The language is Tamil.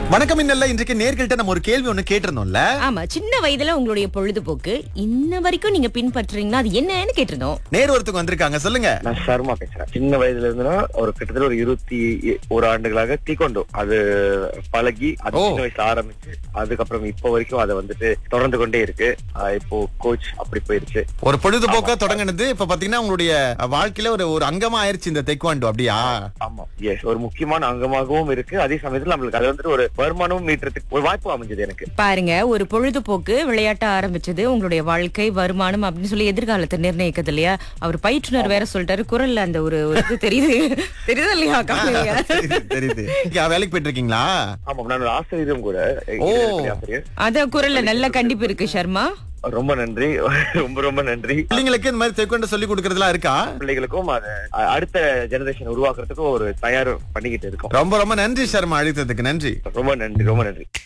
வணக்கம் இன்னல்ல இன்றைக்கு நேர்கிட்ட நம்ம ஒரு கேள்வி ஒண்ணு கேட்டிருந்தோம்ல ஆமா சின்ன வயதுல உங்களுடைய பொழுதுபோக்கு இன்ன வரைக்கும் நீங்க பின்பற்றுறீங்களா அது என்னன்னு கேட்டிருந்தோம் நேர் ஒருத்தவங்க வந்திருக்காங்க சொல்லுங்க நான் சர்மா பேசுறேன் சின்ன வயதுல இருந்துனா ஒரு கிட்டத்தட்ட ஒரு இருபத்தி ஒரு ஆண்டுகளாக தீக்கொண்டோ அது பழகி அது ஓ. சின்ன வயசுல ஆரம்பிச்சு அதுக்கப்புறம் இப்போ வரைக்கும் அதை வந்துட்டு தொடர்ந்து கொண்டே இருக்கு ஆஹ் இப்போ கோச் அப்படி போயிருச்சு ஒரு பொழுதுபோக்கா தொடங்கினது இப்ப பாத்தீங்கன்னா உங்களுடைய வாழ்க்கையில ஒரு ஒரு அங்கமா ஆயிருச்சு இந்த தெக்வாண்டோ அப்படியா ஆமா எஸ் ஒரு முக்கியமான அங்கமாகவும் இருக்கு அதே சமயத்துல நம்மளுக்கு அது வந்துட்டு ஒரு வருமானமும் மீட்டுறதுக்கு ஒரு வாய்ப்பு அமைஞ்சது எனக்கு பாருங்க ஒரு பொழுதுபோக்கு விளையாட்ட ஆரம்பிச்சது உங்களுடைய வாழ்க்கை வருமானம் அப்படின்னு சொல்லி எதிர்காலத்தை நிர்ணயிக்கிறது இல்லையா அவர் பயிற்றுனர் வேற சொல்லிட்டாரு குரல்ல அந்த ஒரு ஒரு இது தெரியுது தெரியுது இல்லையா கவனிங்க. தெரியுது, தெரியுது இங்க வேலைக்கு போயிட்டு இருக்கீங்களா ஆமா நான் ஒரு ஆசிரியரும் கூட ஓ. இடைநிலை ஆசிரியர் அத குரல்ல நல்ல கண்டிப்பு இருக்கு சர்மா ரொம்ப நன்றி ரொம்ப ரொம்ப நன்றி பிள்ளைங்களுக்கு இந்த மாதிரி தெக்வாண்டோ சொல்லி கொடுக்கறதுலாம் இருக்கா பிள்ளைகளுக்கும் அதை அ- அடுத்த ஜெனரேஷன் உருவாக்குறதுக்கும் ஒரு தயார் பண்ணிக்கிட்டு இருக்கோம் ரொம்ப ரொம்ப நன்றி சர்மா அழைத்ததுக்கு நன்றி ரொம்ப நன்றி ரொம்ப நன்றி